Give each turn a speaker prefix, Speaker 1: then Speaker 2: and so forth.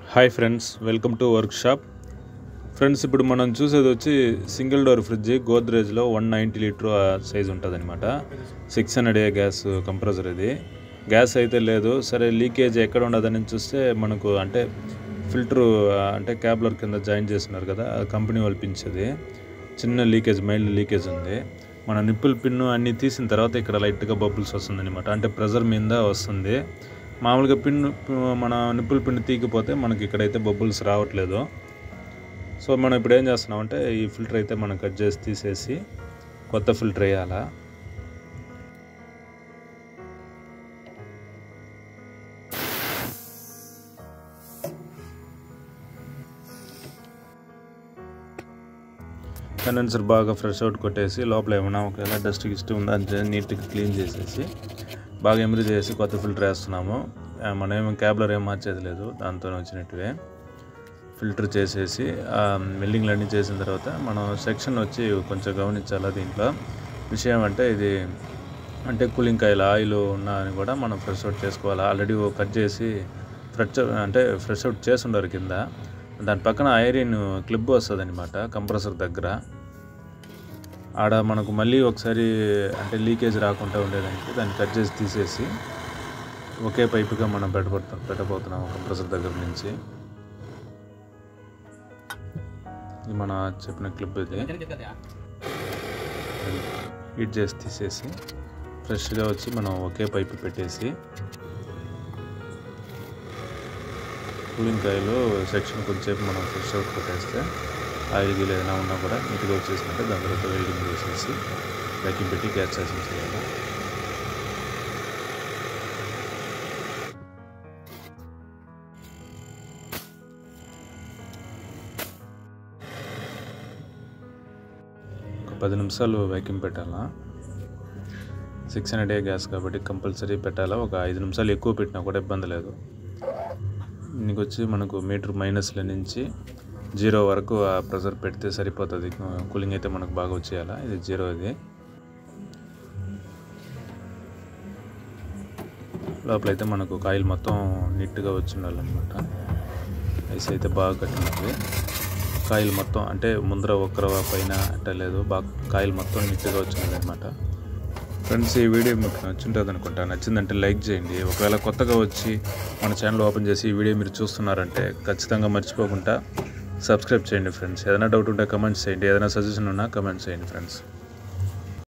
Speaker 1: hi friends welcome to workshop friends ఇప్పుడు మనం చూసేది వచ్చి సింగిల్ డోర్ ఫ్రిడ్జ్ గోద్రేజ్లో వన్ నైంటీ లీటర్ సైజ్ ఉంటుంది అనమాట six hundred A gas compressor ఇది గ్యాస్ అయితే లేదు సరే లీకేజ్ ఎక్కడ ఉండదని చూస్తే మనకు అంటే ఫిల్టరు అంటే క్యాబ్లర్ కింద జాయిన్ చేస్తున్నారు కదా ఆ కంపెనీ వాళ్ళు పించేది చిన్న లీకేజ్ మైల్డ్ లీకేజ్ ఉంది మన నిప్పుల పిన్ను అన్నీ తీసిన తర్వాత ఇక్కడ లైట్గా బబుల్స్ వస్తుంది అనమాట అంటే ప్రెజర్ మీద వస్తుంది మామూలుగా పిన్ను మన నిప్పుల పిన్ను తీగిపోతే మనకి ఇక్కడైతే బబుల్స్ రావట్లేదు సో మనం ఇప్పుడు ఏం చేస్తున్నామంటే ఈ ఫిల్టర్ అయితే మనం కట్ చేసి తీసేసి కొత్త ఫిల్టర్ వేయాలా కండెన్సర్ బాగా ఫ్రెష్ అవుట్ కొట్టేసి లోపల ఏమైనా ఒకవేళ డస్ట్ గిస్ట్ ఉందా అని చెప్పి నీట్గా క్లీన్ చేసేసి బాగా ఎమిరి చేసి కొత్త ఫిల్టర్ వేస్తున్నాము ఆ, మనం ఏమి క్యాబ్లర్ ఏం మార్చేది లేదు దాంతో వచ్చినట్టువే ఫిల్టర్ చేసేసి ఆ మిల్లింగ్లు అన్నీ చేసిన తర్వాత మనం సెక్షన్ వచ్చి కొంచెం గమనించాలా దీంట్లో విషయం అంటే ఇది అంటే కూలింగ్ కాయలు ఆయిల్ ఉన్నా అని కూడా మనం ఫ్రెష్ అవుట్ చేసుకోవాలి ఆల్రెడీ కట్ చేసి ఫ్రెష్ అంటే ఫ్రెష్ అవుట్ చేసి ఉండరు కింద దాని పక్కన ఐరన్ క్లిప్ వస్తుంది అనమాట కంప్రెసర్ దగ్గర ఆడ మనకు మళ్ళీ ఒకసారి అంటే లీకేజ్ రాకుండా ఉండేదానికి దాన్ని కట్ చేసి తీసేసి ఒకే పైపుగా మనం పెట్టబోతున్నాం పెట్టబోతున్నాం కంప్రెసర్ దగ్గర నుంచి ఇది మన చెప్పిన క్లిప్ ఇది హీట్ చేసి తీసేసి ఫ్రెష్గా వచ్చి మనం ఒకే పైపు పెట్టేసి కూలింగ్ కాయలు సెక్షన్ కొంచెంసేపు మనం ఫ్రెష్ అవుట్ కొట్టేస్తే ఆయిల్ గీలు ఏదైనా ఉన్నా కూడా నీట్గా వచ్చేసినట్టే దాని తర్వాత వెల్డింగ్ చేసేసి వ్యాక్యూమ్ పెట్టి గ్యాస్ చేసి చేయాలి ఒక పది నిమిషాలు వ్యాక్యూమ్ పెట్టాలా సిక్స్ హండ్రెడ్ ఏ గ్యాస్ కాబట్టి కంపల్సరీ పెట్టాలా ఒక ఐదు నిమిషాలు ఎక్కువ పెట్టినా కూడా ఇబ్బంది లేదు నీకు వచ్చి మనకు మీటర్ మైనస్ల నుంచి జీరో వరకు ఆ ప్రెషర్ పెడితే సరిపోతుంది కూలింగ్ అయితే మనకు బాగా వచ్చేయాలా ఇది జీరో ఇది లోపలైతే మనకు కాయిల్ మొత్తం నీట్గా వచ్చి ఉండాలన్నమాట ఐస్ అయితే బాగా కట్టినది కాయిల్ మొత్తం అంటే ముందర ఒక్కర పైన అట్ట లేదు బాగా కాయిల్ మొత్తం నీట్గా వచ్చినది అనమాట ఫ్రెండ్స్ ఈ వీడియో మీకు నచ్చుంటుంది అనుకుంటా నచ్చిందంటే లైక్ చేయండి ఒకవేళ కొత్తగా వచ్చి మన ఛానల్ ఓపెన్ చేసి ఈ వీడియో మీరు చూస్తున్నారంటే ఖచ్చితంగా మర్చిపోకుండా సబ్స్క్రైబ్ చేయండి ఫ్రెండ్స్ ఏదైనా డౌట్ ఉంటే కమెంట్స్ చేయండి ఏదైనా సజెషన్ ఉన్నా కమెంట్స్ చేయండి ఫ్రెండ్స్